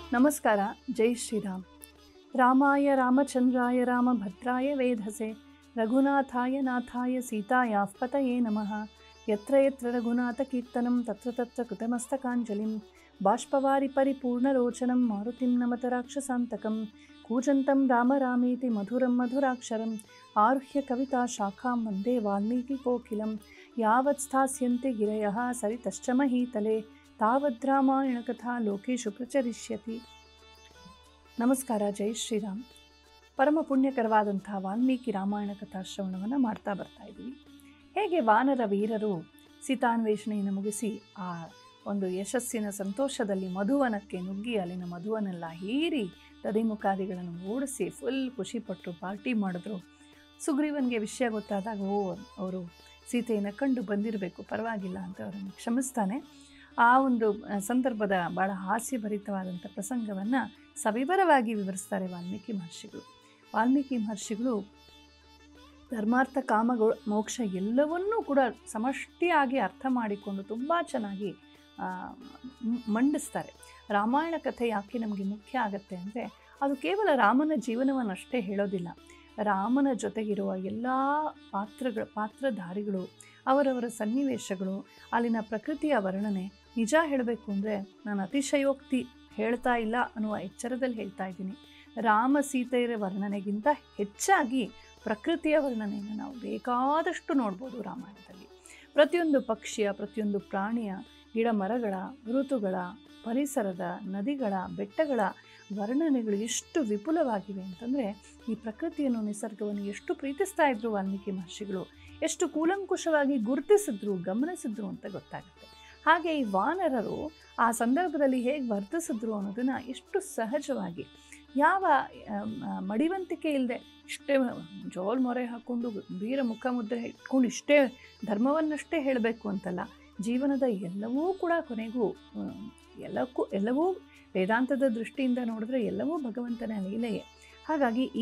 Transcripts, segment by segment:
ನಮಸ್ಕಾರ ಜೈ ಶ್ರೀರಾಮ್ ರಾಮಾಯ ರಾಮಚಂದ್ರಾಯ ರಾಮಭದ್ರಾಯ ವೇಧಸೆ ರಘುನಾಥಾಯ ನಾಥಾಯ ಸೀತಾಯ ಪತಯೇ ನಮಃ ಯತ್ರ ಯತ್ರ ರಘುನಾಥ ಕೀರ್ತನಂ ತತ್ರ ತತ್ರ ಕೃತಮಸ್ತಕಾಂಜಲಿಂ ಬಾಷ್ಪವಾರಿ ಪರಿಪೂರ್ಣರೋಚನಂ ಮಾರುತಿಂ ನಮತ ರಾಕ್ಷಸಾಂತಕಂ ಕೂಜಂತಂ ರಾಮ ರಾಮೇತಿ ಮಧುರಂ ಮಧುರಾಕ್ಷರಂ ಆರುಹ್ಯ ಕವಿತಾ ಶಾಖಾಂ ವಂದೇ ವಾಲ್ಮೀಕಿ ಕೋಕಿಲಂ ಯಾವತ್ ಸ್ಥಾಸ್ಯಂತೆ ಗಿರಯಃ ಸರಿತಶ್ಚ ಮಹೀತಲೆ ತಾವದ್ರಾಮಾಯಣ ಕಥಾ ಲೋಕೇಶು ಪ್ರಚರಿಷ್ಯತಿ ನಮಸ್ಕಾರ ಜೈ ಶ್ರೀರಾಮ್ ಪರಮ ಪುಣ್ಯಕರವಾದಂಥ ವಾಲ್ಮೀಕಿ ರಾಮಾಯಣ ಕಥಾ ಶ್ರವಣವನ್ನು ಮಾಡ್ತಾ ಬರ್ತಾ ಇದ್ದೀವಿ ಹೇಗೆ ವಾನರ ವೀರರು ಸೀತಾನ್ವೇಷಣೆಯನ್ನು ಮುಗಿಸಿ ಆ ಒಂದು ಯಶಸ್ಸಿನ ಸಂತೋಷದಲ್ಲಿ ಮಧುವನಕ್ಕೆ ನುಗ್ಗಿ ಅಲ್ಲಿನ ಮಧುವನ್ನೆಲ್ಲ ಹೀರಿ ದದಿಮುಖಾದಿಗಳನ್ನು ಓಡಿಸಿ ಫುಲ್ ಖುಷಿಪಟ್ಟರು ಪಾರ್ಟಿ ಮಾಡಿದ್ರು ಸುಗ್ರೀವನಿಗೆ ವಿಷಯ ಗೊತ್ತಾದಾಗ ಓ ಅವರು ಸೀತೆಯನ್ನು ಕಂಡು ಬಂದಿರಬೇಕು ಪರವಾಗಿಲ್ಲ ಅಂತ ಅವರನ್ನು ಕ್ಷಮಿಸ್ತಾನೆ ಆ ಒಂದು ಆ, ಸಂದರ್ಭದ ಭಾಳ ಹಾಸ್ಯಭರಿತವಾದಂಥ ಪ್ರಸಂಗವನ್ನು ಸವಿವರವಾಗಿ ವಿವರಿಸ್ತಾರೆ ವಾಲ್ಮೀಕಿ ಮಹರ್ಷಿಗಳು ವಾಲ್ಮೀಕಿ ಮಹರ್ಷಿಗಳು ಧರ್ಮಾರ್ಥ ಕಾಮಗಳು ಮೋಕ್ಷ ಎಲ್ಲವನ್ನೂ ಕೂಡ ಸಮಷ್ಟಿಯಾಗಿ ಅರ್ಥ ಮಾಡಿಕೊಂಡು ತುಂಬ ಚೆನ್ನಾಗಿ ಆ, ಮ್- ಮಂಡಿಸ್ತಾರೆ ರಾಮಾಯಣ ಕಥೆ ಯಾಕೆ ನಮಗೆ ಮುಖ್ಯ ಆಗುತ್ತೆ ಅಂದರೆ ಅದು ಕೇವಲ ರಾಮನ ಜೀವನವನ್ನಷ್ಟೇ ಹೇಳೋದಿಲ್ಲ ರಾಮನ ಜೊತೆಗಿರುವ ಎಲ್ಲ ಪಾತ್ರಗಳ ಪಾತ್ರಧಾರಿಗಳು ಅವರವರ ಸನ್ನಿವೇಶಗಳು ಅಲ್ಲಿನ ಪ್ರಕೃತಿಯ ವರ್ಣನೆ ನಿಜ ಹೇಳಬೇಕು ಅಂದರೆ ನಾನು ಅತಿಶಯೋಕ್ತಿ ಹೇಳ್ತಾ ಇಲ್ಲ ಅನ್ನುವ ಎಚ್ಚರದಲ್ಲಿ ಹೇಳ್ತಾ ಇದ್ದೀನಿ ರಾಮ ಸೀತೆಯರ ವರ್ಣನೆಗಿಂತ ಹೆಚ್ಚಾಗಿ ಪ್ರಕೃತಿಯ ವರ್ಣನೆಯನ್ನು ನಾವು ಬೇಕಾದಷ್ಟು ನೋಡ್ಬೋದು ರಾಮಾಯಣದಲ್ಲಿ ಪ್ರತಿಯೊಂದು ಪಕ್ಷಿಯ ಪ್ರತಿಯೊಂದು ಪ್ರಾಣಿಯ ಗಿಡ ಮರಗಳ ಋತುಗಳ ಪರಿಸರದ ನದಿಗಳ ಬೆಟ್ಟಗಳ ವರ್ಣನೆಗಳು ಎಷ್ಟು ವಿಪುಲವಾಗಿವೆ ಅಂತಂದರೆ ಈ ಪ್ರಕೃತಿಯನ್ನು ನಿಸರ್ಗವನ್ನು ಎಷ್ಟು ಪ್ರೀತಿಸ್ತಾ ಇದ್ರು ವಾಲ್ಮೀಕಿ ಮಹರ್ಷಿಗಳು ಎಷ್ಟು ಕೂಲಂಕುಷವಾಗಿ ಗುರುತಿಸಿದ್ರು ಗಮನಿಸಿದ್ರು ಅಂತ ಗೊತ್ತಾಗುತ್ತೆ ಹಾಗೆ ಈ ವಾನರರು ಆ ಸಂದರ್ಭದಲ್ಲಿ ಹೇಗೆ ವರ್ತಿಸಿದ್ರು ಅನ್ನೋದನ್ನು ಎಷ್ಟು ಸಹಜವಾಗಿ ಯಾವ ಆಮ್, ಆ, ಮಡಿವಂತಿಕೆ ಇಲ್ಲದೆ ಇಷ್ಟೇ ಜೋಲ್ ಮೊರೆ ಹಾಕ್ಕೊಂಡು ವೀರ ಮುಖ ಮುದ್ರೆ ಇಟ್ಕೊಂಡು ಇಷ್ಟೇ ಧರ್ಮವನ್ನಷ್ಟೇ ಹೇಳಬೇಕು ಅಂತಲ್ಲ ಜೀವನದ ಎಲ್ಲವೂ ಕೂಡ ಕೊನೆಗೂ ಆಮ್, ಎಲ್ಲಕ್ಕೂ ಎಲ್ಲವೂ ವೇದಾಂತದ ದೃಷ್ಟಿಯಿಂದ ನೋಡಿದ್ರೆ ಎಲ್ಲವೂ ಭಗವಂತನ ಲೀಲೆಯೇ ಹಾಗಾಗಿ ಈ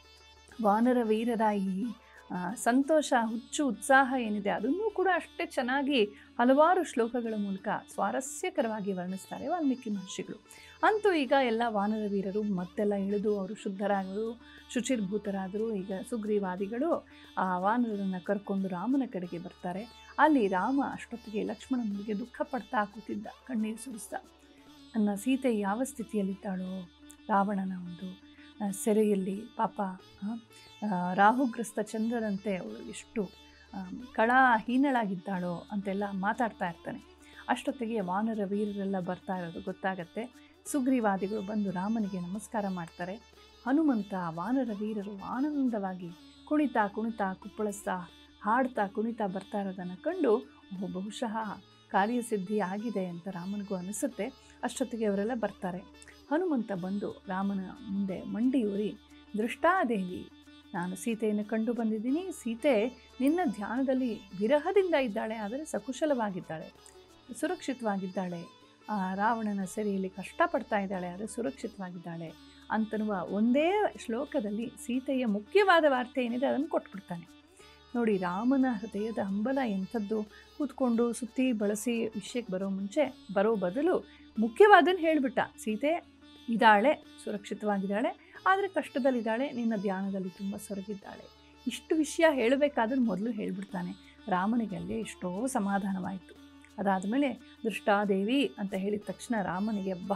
ವಾನರ ವೀರರ ಈ ಆ, ಸಂತೋಷ ಹುಚ್ಚು ಉತ್ಸಾಹ ಏನಿದೆ ಅದನ್ನೂ ಕೂಡ ಅಷ್ಟೇ ಚೆನ್ನಾಗಿ ಹಲವಾರು ಶ್ಲೋಕಗಳ ಮೂಲಕ ಸ್ವಾರಸ್ಯಕರವಾಗಿ ವರ್ಣಿಸ್ತಾರೆ ವಾಲ್ಮೀಕಿ ಮಹರ್ಷಿಗಳು ಅಂತೂ ಈಗ ಎಲ್ಲ ವಾನರ ವೀರರು ಮತ್ತೆಲ್ಲ ಇಳಿದು ಅವರು ಶುದ್ಧರಾಗರು ಶುಚಿರ್ಭೂತರಾದರು ಈಗ ಸುಗ್ರೀವಾದಿಗಳು ಆ ವಾನರನ್ನು ಕರ್ಕೊಂಡು ರಾಮನ ಕಡೆಗೆ ಬರ್ತಾರೆ ಅಲ್ಲಿ ರಾಮ ಅಷ್ಟೊತ್ತಿಗೆ ಲಕ್ಷ್ಮಣನಿಗೆ ದುಃಖ ಪಡ್ತಾ ಕೂತಿದ್ದ ಕಣ್ಣೀರು ಸುರಿಸ್ತಾ ನನ್ನ ಸೀತೆ ಯಾವ ಸ್ಥಿತಿಯಲ್ಲಿದ್ದಾಳೋ ರಾವಣನ ಒಂದು ಆ, ಸೆರೆಯಲ್ಲಿ ಪಾಪ ಆ, ಆ, ರಾಹುಗ್ರಸ್ತ ಚಂದ್ರರಂತೆ ಅವಳು ಎಷ್ಟು ಆಮ್, ಕಳಾಹೀನಳಾಗಿದ್ದಾಳೋ ಅಂತೆಲ್ಲ ಮಾತಾಡ್ತಾ ಇರ್ತಾನೆ ಅಷ್ಟೊತ್ತಿಗೆ ವಾನರ ವೀರರೆಲ್ಲ ಬರ್ತಾ ಇರೋದು ಗೊತ್ತಾಗತ್ತೆ ಸುಗ್ರೀವಾದಿಗಳು ಬಂದು ರಾಮನಿಗೆ ನಮಸ್ಕಾರ ಮಾಡ್ತಾರೆ ಹನುಮಂತ ವಾನರ ವೀರರು ಆನಂದವಾಗಿ ಕುಣಿತಾ ಕುಣಿತಾ ಕುಪ್ಪಳಿಸ್ತಾ ಹಾಡ್ತಾ ಕುಣಿತಾ ಬರ್ತಾ ಇರೋದನ್ನು ಕಂಡು ಓ ಬಹುಶಃ ಕಾರ್ಯಸಿದ್ಧಿ ಆಗಿದೆ ಅಂತ ರಾಮನಿಗೂ ಅನಿಸುತ್ತೆ ಅಷ್ಟೊತ್ತಿಗೆ ಅವರೆಲ್ಲ ಬರ್ತಾರೆ ಹನುಮಂತ ಬಂದು ರಾಮನ ಮುಂದೆ ಮಂಡಿಯೂರಿ ದೃಷ್ಟಾದೇವಿ ನಾನು ಸೀತೆಯನ್ನು ಕಂಡು ಬಂದಿದ್ದೀನಿ ಸೀತೆ ನಿನ್ನ ಧ್ಯಾನದಲ್ಲಿ ವಿರಹದಿಂದ ಇದ್ದಾಳೆ ಆದರೆ ಸಕುಶಲವಾಗಿದ್ದಾಳೆ ಸುರಕ್ಷಿತವಾಗಿದ್ದಾಳೆ ಆ ರಾವಣನ ಸೆರೆಯಲ್ಲಿ ಕಷ್ಟಪಡ್ತಾ ಇದ್ದಾಳೆ ಆದರೆ ಸುರಕ್ಷಿತವಾಗಿದ್ದಾಳೆ ಅಂತನ್ನುವ ಒಂದೇ ಶ್ಲೋಕದಲ್ಲಿ ಸೀತೆಯ ಮುಖ್ಯವಾದ ವಾರ್ತೆ ಏನಿದೆ ಅದನ್ನು ಕೊಟ್ಬಿಡ್ತಾನೆ ನೋಡಿ ರಾಮನ ಹೃದಯದ ಹಂಬಲ ಎಂಥದ್ದು ಕೂತ್ಕೊಂಡು ಸುತ್ತಿ ಬಳಸಿ ವಿಷಯಕ್ಕೆ ಬರೋ ಮುಂಚೆ ಬರೋ ಬದಲು ಮುಖ್ಯವಾದನ್ನು ಹೇಳಿಬಿಟ್ಟ ಸೀತೆ ಇದ್ದಾಳೆ ಸುರಕ್ಷಿತವಾಗಿದ್ದಾಳೆ ಆದರೆ ಕಷ್ಟದಲ್ಲಿದ್ದಾಳೆ ನಿನ್ನ ಧ್ಯಾನದಲ್ಲಿ ತುಂಬ ಸೊರಗಿದ್ದಾಳೆ ಇಷ್ಟು ವಿಷಯ ಹೇಳಬೇಕಾದ್ರೆ ಮೊದಲು ಹೇಳಿಬಿಡ್ತಾನೆ ರಾಮನಿಗೆ ಅಲ್ಲೇ ಎಷ್ಟೋ ಸಮಾಧಾನವಾಯಿತು ಅದಾದಮೇಲೆ ದೃಷ್ಟಾದೇವಿ ಅಂತ ಹೇಳಿದ ತಕ್ಷಣ ರಾಮನಿಗೆ ಬಾ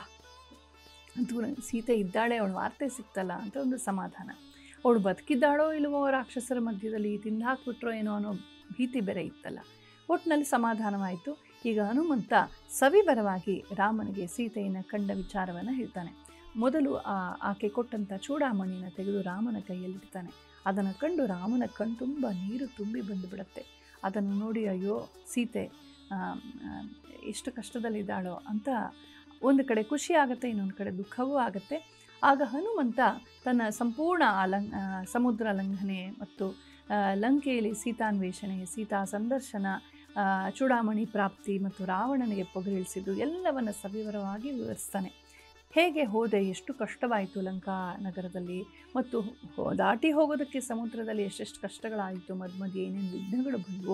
ಅಂತೂ ನನ್ ಸೀತೆ ಇದ್ದಾಳೆ ಅವಳ ವಾರ್ತೆ ಸಿಕ್ತಲ್ಲ ಅಂತ ಒಂದು ಸಮಾಧಾನ ಅವಳು ಬದುಕಿದ್ದಾಳೋ ಇಲ್ವೋ ರಾಕ್ಷಸರ ಮಧ್ಯದಲ್ಲಿ ತಿಂದು ಹಾಕ್ಬಿಟ್ರೋ ಏನೋ ಅನ್ನೋ ಭೀತಿ ಬೇರೆ ಇತ್ತಲ್ಲ ಒಟ್ಟಿನಲ್ಲಿ ಸಮಾಧಾನವಾಯಿತು ಈಗ ಹನುಮಂತ ಸವಿವರವಾಗಿ ರಾಮನಿಗೆ ಸೀತೆಯನ್ನು ಕಂಡ ವಿಚಾರವನ್ನು ಹೇಳ್ತಾನೆ ಮೊದಲು ಆ ಆಕೆ ಕೊಟ್ಟಂಥ ಚೂಡಾಮಣಿನ ತೆಗೆದು ರಾಮನ ಕೈಯಲ್ಲಿಡ್ತಾನೆ ಅದನ್ನು ಕಂಡು ರಾಮನ ಕಣ್ ತುಂಬ ನೀರು ತುಂಬಿ ಬಂದುಬಿಡುತ್ತೆ ಅದನ್ನು ನೋಡಿ ಅಯ್ಯೋ ಸೀತೆ ಆ, ಆ, ಎಷ್ಟು ಕಷ್ಟದಲ್ಲಿದ್ದಾಳೋ ಅಂತ ಒಂದು ಕಡೆ ಖುಷಿ ಆಗುತ್ತೆ ಇನ್ನೊಂದು ಕಡೆ ದುಃಖವೂ ಆಗುತ್ತೆ ಆಗ ಹನುಮಂತ ತನ್ನ ಸಂಪೂರ್ಣ ಆ ಲಂ ಆ, ಸಮುದ್ರ ಲಂಘನೆ ಮತ್ತು ಆ, ಲಂಕೆಯಲ್ಲಿ ಸೀತಾನ್ವೇಷಣೆ ಸೀತಾ ಸಂದರ್ಶನ ಆ, ಚೂಡಾಮಣಿ ಪ್ರಾಪ್ತಿ ಮತ್ತು ರಾವಣನಿಗೆ ಪೊಗರಿಳಿಸಿದ್ದು ಎಲ್ಲವನ್ನು ಸವಿವರವಾಗಿ ವಿವರಿಸ್ತಾನೆ ಹೇಗೆ ಹೋದೆ ಎಷ್ಟು ಕಷ್ಟವಾಯಿತು ಲಂಕಾ ನಗರದಲ್ಲಿ ಮತ್ತು ಹೋ- ದಾಟಿ ಹೋಗೋದಕ್ಕೆ ಸಮುದ್ರದಲ್ಲಿ ಎಷ್ಟೆಷ್ಟು ಕಷ್ಟಗಳಾಯಿತು ಮಧ್ಯ ಮಧ್ಯೆ ಏನೇನು ವಿಘ್ನಗಳು ಬಂದವು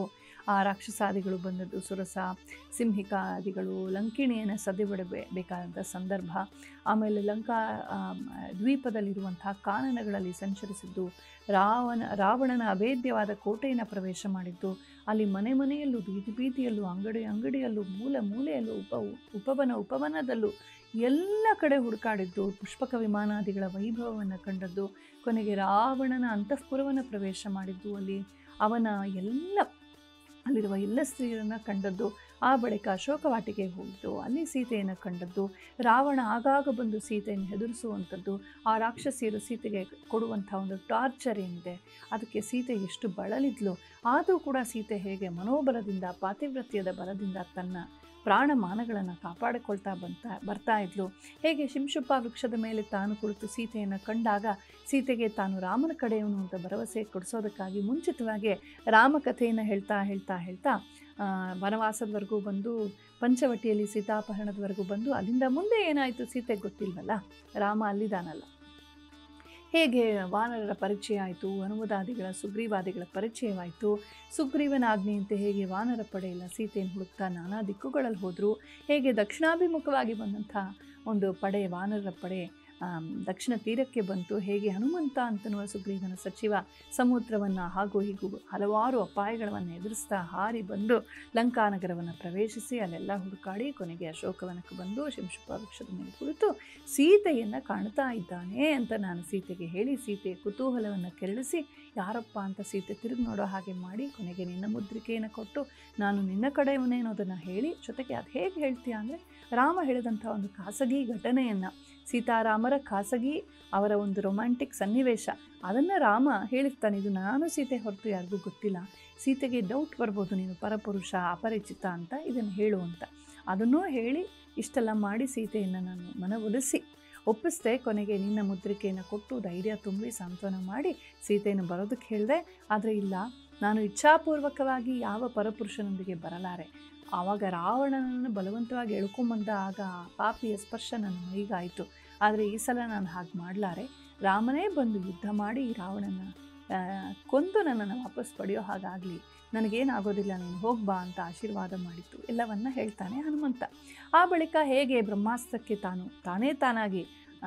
ಆ ರಾಕ್ಷಸಾದಿಗಳು ಬಂದದ್ದು ಸುರಸ ಸಿಂಹಿಕಾದಿಗಳು ಲಂಕಿಣಿಯನ್ನು ಸದೆಬಿಡಬೇ ಬೇಕಾದಂಥ ಸಂದರ್ಭ ಆಮೇಲೆ ಲಂಕಾ ಆ, ದ್ವೀಪದಲ್ಲಿರುವಂತಹ ಕಾನನಗಳಲ್ಲಿ ಸಂಚರಿಸಿದ್ದು ರಾವಣ ರಾವಣನ ಅಭೇದ್ಯವಾದ ಕೋಟೆಯನ್ನು ಪ್ರವೇಶ ಮಾಡಿದ್ದು ಅಲ್ಲಿ ಮನೆ ಮನೆಯಲ್ಲೂ ಬೀದಿ ಬೀದಿಯಲ್ಲೂ ಅಂಗಡಿ ಅಂಗಡಿಯಲ್ಲೂ ಮೂಲೆ ಮೂಲೆಯಲ್ಲೂ ಉಪ ಉಪವನ ಉಪವನದಲ್ಲೂ ಎಲ್ಲ ಕಡೆ ಹುಡುಕಾಡಿದ್ದು ಪುಷ್ಪಕ ವಿಮಾನಾದಿಗಳ ವೈಭವವನ್ನು ಕಂಡದ್ದು ಕೊನೆಗೆ ರಾವಣನ ಅಂತಃಪುರವನ್ನು ಪ್ರವೇಶ ಮಾಡಿದ್ದು ಅಲ್ಲಿ ಅವನ ಎಲ್ಲ ಅಲ್ಲಿರುವ ಎಲ್ಲ ಸ್ತ್ರೀಯರನ್ನು ಕಂಡದ್ದು ಆ ಬಳಿಕ ಅಶೋಕವಾಟಿಗೆ ಹೋಗಿದ್ದು ಅಲ್ಲಿ ಸೀತೆಯನ್ನು ಕಂಡದ್ದು ರಾವಣ ಆಗಾಗ ಬಂದು ಸೀತೆಯನ್ನು ಹೆದರಿಸುವಂಥದ್ದು ಆ ರಾಕ್ಷಸಿಯರು ಸೀತೆಗೆ ಕೊಡುವಂಥ ಒಂದು ಟಾರ್ಚರ್ ಏನಿದೆ ಅದಕ್ಕೆ ಸೀತೆ ಎಷ್ಟು ಬಳಲಿದ್ಲು ಆದರೂ ಕೂಡ ಸೀತೆ ಹೇಗೆ ಮನೋಬಲದಿಂದ ಪಾತಿವ್ರತ್ಯದ ಬಲದಿಂದ ತನ್ನ ಪ್ರಾಣ ಮಾನಗಳನ್ನು ಕಾಪಾಡಿಕೊಳ್ತಾ ಬಂತ ಬರ್ತಾ ಇದ್ಲು ಹೇಗೆ ಶಿಂಶುಪ ವೃಕ್ಷದ ಮೇಲೆ ತಾನು ಕುಳಿತು ಸೀತೆಯನ್ನು ಕಂಡಾಗ ಸೀತೆಗೆ ತಾನು ರಾಮನ ಕಡೆಯವನು ಅಂತ ಭರವಸೆ ಕೊಡಿಸೋದಕ್ಕಾಗಿ ಮುಂಚಿತವಾಗಿ ರಾಮಕಥೆಯನ್ನು ಹೇಳ್ತಾ ಹೇಳ್ತಾ ಹೇಳ್ತಾ ಆ, ವನವಾಸದವರೆಗೂ ಬಂದು ಪಂಚವಟಿಯಲ್ಲಿ ಸೀತಾಪಹರಣದವರೆಗೂ ಬಂದು ಅಲ್ಲಿಂದ ಮುಂದೆ ಏನಾಯಿತು ಸೀತೆಗೆ ಗೊತ್ತಿಲ್ವಲ್ಲ ರಾಮ ಅಲ್ಲಿದ್ದಾನಲ್ಲ ಹೇಗೆ ವಾನರರ ಪರಿಚಯ ಆಯಿತು ಅನುಮದಾದಿಗಳ ಸುಗ್ರೀವಾದಿಗಳ ಪರಿಚಯವಾಯಿತು ಸುಗ್ರೀವನ ಆಜ್ಞೆಯಂತೆ ಹೇಗೆ ವಾನರ ಪಡೆಯಲ್ಲ ಸೀತೆಯನ್ನು ಹುಡುಕ್ತಾ ನಾನಾ ದಿಕ್ಕುಗಳಲ್ಲಿ ಹೋದರು ಹೇಗೆ ದಕ್ಷಿಣಾಭಿಮುಖವಾಗಿ ಬಂದಂಥ ಒಂದು ಪಡೆ ವಾನರರ ಪಡೆ ಆಮ್, ದಕ್ಷಿಣ ತೀರಕ್ಕೆ ಬಂತು ಹೇಗೆ ಹನುಮಂತ ಅಂತನ್ನುವ ಸುಗ್ರೀವನ ಸಚಿವ ಸಮುದ್ರವನ್ನು ಹಾಗೂ ಹೀಗೂ ಹಲವಾರು ಅಪಾಯಗಳನ್ನು ಎದುರಿಸ್ತಾ ಹಾರಿ ಬಂದು ಲಂಕಾನಗರವನ್ನು ಪ್ರವೇಶಿಸಿ ಅಲ್ಲೆಲ್ಲ ಹುಡುಕಾಡಿ ಕೊನೆಗೆ ಅಶೋಕವನಕ್ಕೆ ಬಂದು ಶಿಂಶುಪ ವೃಕ್ಷದ ಮೇಲೆ ಕುಳಿತು ಸೀತೆಯನ್ನು ಕಾಣ್ತಾ ಇದ್ದಾನೆ ಅಂತ ನಾನು ಸೀತೆಗೆ ಹೇಳಿ ಸೀತೆಯ ಕುತೂಹಲವನ್ನು ಕೆರಳಿಸಿ ಯಾರಪ್ಪ ಅಂತ ಸೀತೆ ತಿರುಗಿ ನೋಡೋ ಹಾಗೆ ಮಾಡಿ ಕೊನೆಗೆ ನಿನ್ನ ಮುದ್ರಿಕೆಯನ್ನು ಕೊಟ್ಟು ನಾನು ನಿನ್ನ ಕಡೆಯವನೇ ಅನ್ನೋದನ್ನು ಹೇಳಿ ಜೊತೆಗೆ ಅದು ಹೇಗೆ ಹೇಳ್ತೀಯ ಅಂದರೆ ರಾಮ ಹೇಳಿದಂಥ ಒಂದು ಖಾಸಗಿ ಘಟನೆಯನ್ನು ಸೀತಾರಾಮರ ಖಾಸಗಿ ಅವರ ಒಂದು ರೊಮ್ಯಾಂಟಿಕ್ ಸನ್ನಿವೇಶ ಅದನ್ನು ರಾಮ ಹೇಳಿರ್ತಾನೆ ಇದು ನಾನು ಸೀತೆ ಹೊರತು ಯಾರಿಗೂ ಗೊತ್ತಿಲ್ಲ ಸೀತೆಗೆ ಡೌಟ್ ಬರ್ಬೋದು ನೀನು ಪರಪುರುಷ ಅಪರಿಚಿತ ಅಂತ ಇದನ್ನು ಹೇಳು ಅಂತ ಅದನ್ನೂ ಹೇಳಿ ಇಷ್ಟೆಲ್ಲ ಮಾಡಿ ಸೀತೆಯನ್ನು ನಾನು ಮನವೊಲಿಸಿ ಒಪ್ಪಿಸ್ದೆ ಕೊನೆಗೆ ನಿನ್ನ ಮುದ್ರಿಕೆಯನ್ನು ಕೊಟ್ಟು ಧೈರ್ಯ ತುಂಬಿ ಸಾಂತ್ವನ ಮಾಡಿ ಸೀತೆಯನ್ನು ಬರೋದಕ್ಕೆ ಹೇಳಿದೆ ಆದರೆ ಇಲ್ಲ ನಾನು ಇಚ್ಛಾಪೂರ್ವಕವಾಗಿ ಯಾವ ಪರಪುರುಷನೊಂದಿಗೆ ಬರಲಾರೆ ಆವಾಗ ರಾವಣನನ್ನು ಬಲವಂತವಾಗಿ ಎಳ್ಕೊಂಬಂದ ಆಗ ಆ ಪಾಪಿಯ ಸ್ಪರ್ಶ ನನ್ನ ಮೈಗಾಯಿತು ಆದರೆ ಈ ಸಲ ನಾನು ಹಾಗೆ ಮಾಡಲಾರೆ ರಾಮನೇ ಬಂದು ಯುದ್ಧ ಮಾಡಿ ರಾವಣನ ಆ, ಕೊಂದು ನನ್ನನ್ನು ವಾಪಸ್ ಪಡೆಯೋ ಹಾಗಾಗಲಿ ನನಗೇನಾಗೋದಿಲ್ಲ ನೀನು ಹೋಗ್ಬಾ ಅಂತ ಆಶೀರ್ವಾದ ಮಾಡಿತ್ತು ಎಲ್ಲವನ್ನ ಹೇಳ್ತಾನೆ ಹನುಮಂತ ಆ ಬಳಿಕ ಹೇಗೆ ಬ್ರಹ್ಮಾಸ್ತ್ರಕ್ಕೆ ತಾನು ತಾನೇ ತಾನಾಗಿ ಆ,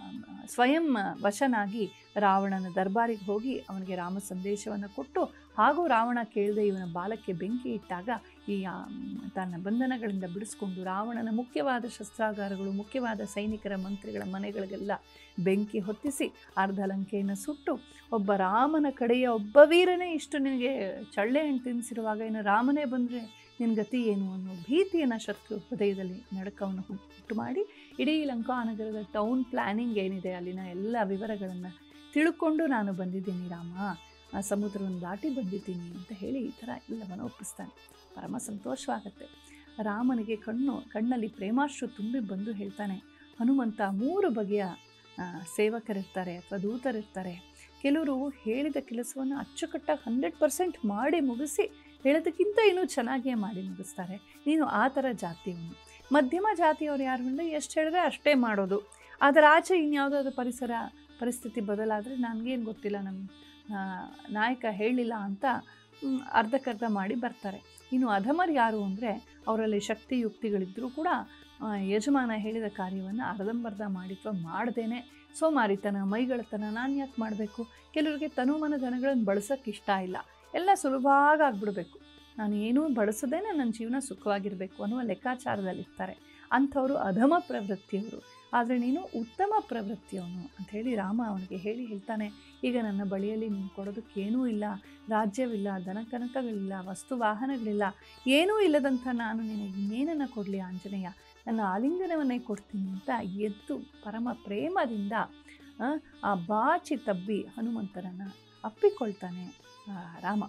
ಸ್ವಯಂ ವಶನಾಗಿ ರಾವಣನ ದರ್ಬಾರಿಗೆ ಹೋಗಿ ಅವನಿಗೆ ರಾಮ ಸಂದೇಶವನ್ನು ಕೊಟ್ಟು ಹಾಗೂ ರಾವಣ ಕೇಳದೆ ಇವನ ಬಾಲಕ್ಕೆ ಬೆಂಕಿ ಇಟ್ಟಾಗ ಈ ಆ, ತನ್ನ ಬಂಧನಗಳಿಂದ ಬಿಡಿಸ್ಕೊಂಡು ರಾವಣನ ಮುಖ್ಯವಾದ ಶಸ್ತ್ರಾಗಾರಗಳು ಮುಖ್ಯವಾದ ಸೈನಿಕರ ಮಂತ್ರಿಗಳ ಮನೆಗಳಿಗೆಲ್ಲ ಬೆಂಕಿ ಹೊತ್ತಿಸಿ ಅರ್ಧ ಲಂಕೆಯನ್ನು ಸುಟ್ಟು ಒಬ್ಬ ರಾಮನ ಕಡೆಯ ಒಬ್ಬ ವೀರನೇ ಇಷ್ಟು ನಿನಗೆ ಚಳ್ಳೆ ಹಣ್ಣು ತಿನ್ನಿಸಿರುವಾಗ ಇನ್ನು ರಾಮನೇ ಬಂದರೆ ನಿನ್ನ ಗತಿ ಏನು ಅನ್ನೋ ಭೀತಿಯನ್ನು ಶತ್ರು ಹೃದಯದಲ್ಲಿ ನಡಕವನ್ನು ಹುಟ್ಟು ಮಾಡಿ ಇಡೀ ಲಂಕಾನಗರದ ಟೌನ್ ಪ್ಲ್ಯಾನಿಂಗ್ ಏನಿದೆ ಅಲ್ಲಿನ ಎಲ್ಲ ವಿವರಗಳನ್ನು ತಿಳ್ಕೊಂಡು ನಾನು ಬಂದಿದ್ದೀನಿ ರಾಮ ಆ ಸಮುದ್ರವನ್ನು ದಾಟಿ ಬಂದಿದ್ದೀನಿ ಅಂತ ಹೇಳಿ ಈ ಥರ ಎಲ್ಲವನ್ನು ಒಪ್ಪಿಸ್ತಾನೆ ಪರಮ ಸಂತೋಷವಾಗತ್ತೆ ರಾಮನಿಗೆ ಕಣ್ಣು ಕಣ್ಣಲ್ಲಿ ಪ್ರೇಮಾಶ್ರು ತುಂಬಿ ಬಂದು ಹೇಳ್ತಾನೆ ಹನುಮಂತ ಮೂರು ಬಗೆಯ ಆ, ಸೇವಕರಿರ್ತಾರೆ ಅಥವಾ ದೂತರಿರ್ತಾರೆ ಕೆಲವರು ಹೇಳಿದ ಕೆಲಸವನ್ನು ಅಚ್ಚುಕಟ್ಟಾಗಿ ಹಂಡ್ರೆಡ್ ಪರ್ಸೆಂಟ್ ಮಾಡಿ ಮುಗಿಸಿ ಹೇಳೋದಕ್ಕಿಂತ ಇನ್ನೂ ಚೆನ್ನಾಗಿಯೇ ಮಾಡಿ ಮುಗಿಸ್ತಾರೆ ನೀನು ಆ ಥರ ಜಾತಿಯವನು ಮಧ್ಯಮ ಜಾತಿಯವ್ರು ಯಾರು ಅಂದರೆ ಎಷ್ಟು ಹೇಳಿದ್ರೆ ಅಷ್ಟೇ ಮಾಡೋದು ಅದರ ಆಚೆ ಇನ್ಯಾವುದಾದ್ರು ಪರಿಸರ ಪರಿಸ್ಥಿತಿ ಬದಲಾದರೆ ನನಗೇನು ಗೊತ್ತಿಲ್ಲ ನಮ್ಮ ಆ, ನಾಯಕ ಹೇಳಿಲ್ಲ ಅಂತ ಮ್, ಅರ್ಧಕ್ಕರ್ಧ ಮಾಡಿ ಬರ್ತಾರೆ ಇನ್ನು ಅಧಮರು ಯಾರು ಅಂದರೆ ಅವರಲ್ಲಿ ಶಕ್ತಿ ಯುಕ್ತಿಗಳಿದ್ದರೂ ಕೂಡ ಆ, ಯಜಮಾನ ಹೇಳಿದ ಕಾರ್ಯವನ್ನು ಅರ್ಧಂಬರ್ಧ ಮಾಡಿ ಅಥವಾ ಮಾಡ್ದೇನೆ ಸೋಮಾರಿತನ ಮೈಗಳತನ ನಾನು ಯಾಕೆ ಮಾಡಬೇಕು ಕೆಲವರಿಗೆ ತನುಮನ ಧನಗಳನ್ನು ಬಳಸೋಕ್ಕೆ ಇಷ್ಟ ಇಲ್ಲ ಎಲ್ಲ ಸುಲಭವಾಗಿ ಆಗ್ಬಿಡ್ಬೇಕು ನಾನು ಏನೂ ಬಳಸದೇನೆ ನನ್ನ ಜೀವನ ಸುಖವಾಗಿರಬೇಕು ಅನ್ನುವ ಲೆಕ್ಕಾಚಾರದಲ್ಲಿರ್ತಾರೆ ಅಂಥವರು ಅಧಮ ಪ್ರವೃತ್ತಿಯವರು ಆದರೆ ನೀನು ಉತ್ತಮ ಪ್ರವೃತ್ತಿಯವನು ಅಂಥೇಳಿ ರಾಮ ಅವನಿಗೆ ಹೇಳಿ ಹೇಳ್ತಾನೆ ಈಗ ನನ್ನ ಬಳಿಯಲ್ಲಿ ನೀನು ಕೊಡೋದಕ್ಕೆ ಏನೂ ಇಲ್ಲ ರಾಜ್ಯವಿಲ್ಲ ದನಕನಕಗಳಿಲ್ಲ ವಸ್ತು ವಾಹನಗಳಿಲ್ಲ ಏನೂ ಇಲ್ಲದಂಥ ನಾನು ನಿನಗೆ ಇನ್ನೇನನ್ನು ಕೊಡಲಿ ಆಂಜನೇಯ ನನ್ನ ಆಲಿಂಗನವನ್ನೇ ಕೊಡ್ತೀನಿ ಅಂತ ಎದ್ದು ಪರಮ ಪ್ರೇಮದಿಂದ ಆ, ಆ ಬಾಚಿ ತಬ್ಬಿ ಹನುಮಂತನನ್ನು ಅಪ್ಪಿಕೊಳ್ತಾನೆ ಆ, ರಾಮ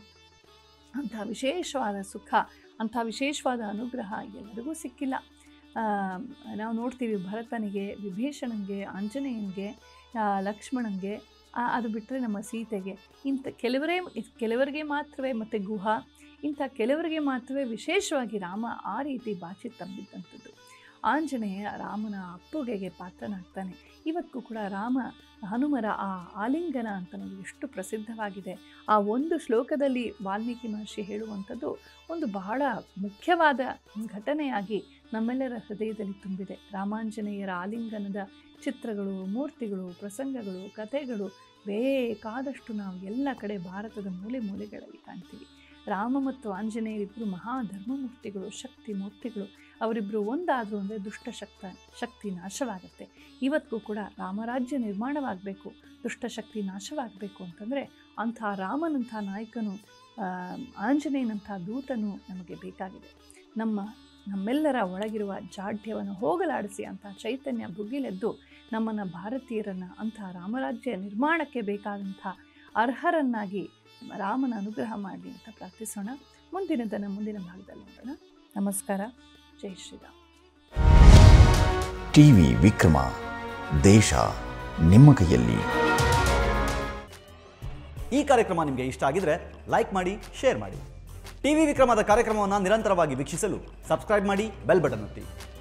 ಅಂಥ ವಿಶೇಷವಾದ ಸುಖ ಅಂಥ ವಿಶೇಷವಾದ ಅನುಗ್ರಹ ಎಲ್ಲರಿಗೂ ಸಿಕ್ಕಿಲ್ಲ ಆ, ನಾವು ನೋಡ್ತೀವಿ ಭರತನಿಗೆ ವಿಭೀಷಣನಿಗೆ ಆಂಜನೇಯನಿಗೆ ಆ, ಲಕ್ಷ್ಮಣನಿಗೆ ಆ, ಅದು ಬಿಟ್ಟರೆ ನಮ್ಮ ಸೀತೆಗೆ ಇಂಥ ಕೆಲವರೇ ಕೆಲವರಿಗೆ ಮಾತ್ರವೇ ಮತ್ತು ಗುಹ ಇಂಥ ಕೆಲವರಿಗೆ ಮಾತ್ರವೇ ವಿಶೇಷವಾಗಿ ರಾಮ ಆ ರೀತಿ ಬಾಚಿ ತಬ್ಬಿದ್ದಂಥದ್ದು ಆಂಜನೇಯ ರಾಮನ ಅಪ್ಪುಗೆಗೆ ಪಾತ್ರನಾಗ್ತಾನೆ ಇವತ್ತು ಕೂಡ ರಾಮ ಹನುಮರ ಆ ಆಲಿಂಗನ ಅಂತ ನಮಗೆ ಎಷ್ಟು ಪ್ರಸಿದ್ಧವಾಗಿದೆ ಆ ಒಂದು ಶ್ಲೋಕದಲ್ಲಿ ವಾಲ್ಮೀಕಿ ಮಹರ್ಷಿ ಹೇಳುವಂಥದ್ದು ಒಂದು ಬಹಳ ಮುಖ್ಯವಾದ ಘಟನೆಯಾಗಿ ನಮ್ಮೆಲ್ಲರ ಹೃದಯದಲ್ಲಿ ತುಂಬಿದೆ ರಾಮಾಂಜನೇಯರ ಆಲಿಂಗನದ ಚಿತ್ರಗಳು ಮೂರ್ತಿಗಳು ಪ್ರಸಂಗಗಳು ಕಥೆಗಳು ಬೇಕಾದಷ್ಟು ನಾವು ಎಲ್ಲ ಕಡೆ ಭಾರತದ ಮೂಲೆ ಮೂಲೆಗಳಲ್ಲಿ ಕಾಣ್ತೀವಿ ರಾಮ ಮತ್ತು ಆಂಜನೇಯರಿಬ್ಬರು ಮಹಾ ಧರ್ಮಮೂರ್ತಿಗಳು ಶಕ್ತಿ ಮೂರ್ತಿಗಳು ಅವರಿಬ್ಬರು ಒಂದಾದರು ಅಂದರೆ ದುಷ್ಟ ಶಕ್ತ ಶಕ್ತಿ ನಾಶವಾಗುತ್ತೆ ಇವತ್ತಿಗೂ ಕೂಡ ರಾಮರಾಜ್ಯ ನಿರ್ಮಾಣವಾಗಬೇಕು ದುಷ್ಟಶಕ್ತಿ ನಾಶವಾಗಬೇಕು ಅಂತಂದರೆ ಅಂಥ ರಾಮನಂಥ ನಾಯಕನು ಆ, ಆಂಜನೇಯನಂಥ ದೂತನು ನಮಗೆ ಬೇಕಾಗಿದೆ ನಮ್ಮ ನಮ್ಮೆಲ್ಲರ ಒಳಗಿರುವ ಜಾಢ್ಯವನ್ನು ಹೋಗಲಾಡಿಸಿ ಅಂಥ ಚೈತನ್ಯ ಭುಗಿಲೆದ್ದು ನಮ್ಮನ್ನು ಭಾರತೀಯರನ್ನು ಅಂಥ ರಾಮರಾಜ್ಯ ನಿರ್ಮಾಣಕ್ಕೆ ಬೇಕಾದಂಥ ಅರ್ಹರನ್ನಾಗಿ ರಾಮನ ಅನುಗ್ರಹ ಮಾಡಲಿ ಅಂತ ಪ್ರಾರ್ಥಿಸೋಣ ಮುಂದಿನದನ್ನು ಮುಂದಿನ ಭಾಗದಲ್ಲಿ ನೋಡೋಣ ನಮಸ್ಕಾರ ಜೈ ಶ್ರೀರಾಮ್ ಟಿವಿ ವಿಕ್ರಮ ದೇಶ ನಿಮ್ಮ ಕೈಯಲ್ಲಿ ಈ ಕಾರ್ಯಕ್ರಮ ನಿಮಗೆ ಇಷ್ಟ ಆಗಿದ್ರೆ ಲೈಕ್ ಮಾಡಿ ಶೇರ್ ಮಾಡಿ ಟಿವಿ ವಿಕ್ರಮದ ಕಾರ್ಯಕ್ರಮವನ್ನು ನಿರಂತರವಾಗಿ ವೀಕ್ಷಿಸಲು ಸಬ್ಸ್ಕ್ರೈಬ್ ಮಾಡಿ ಬೆಲ್ ಬಟನ್ ಒತ್ತಿ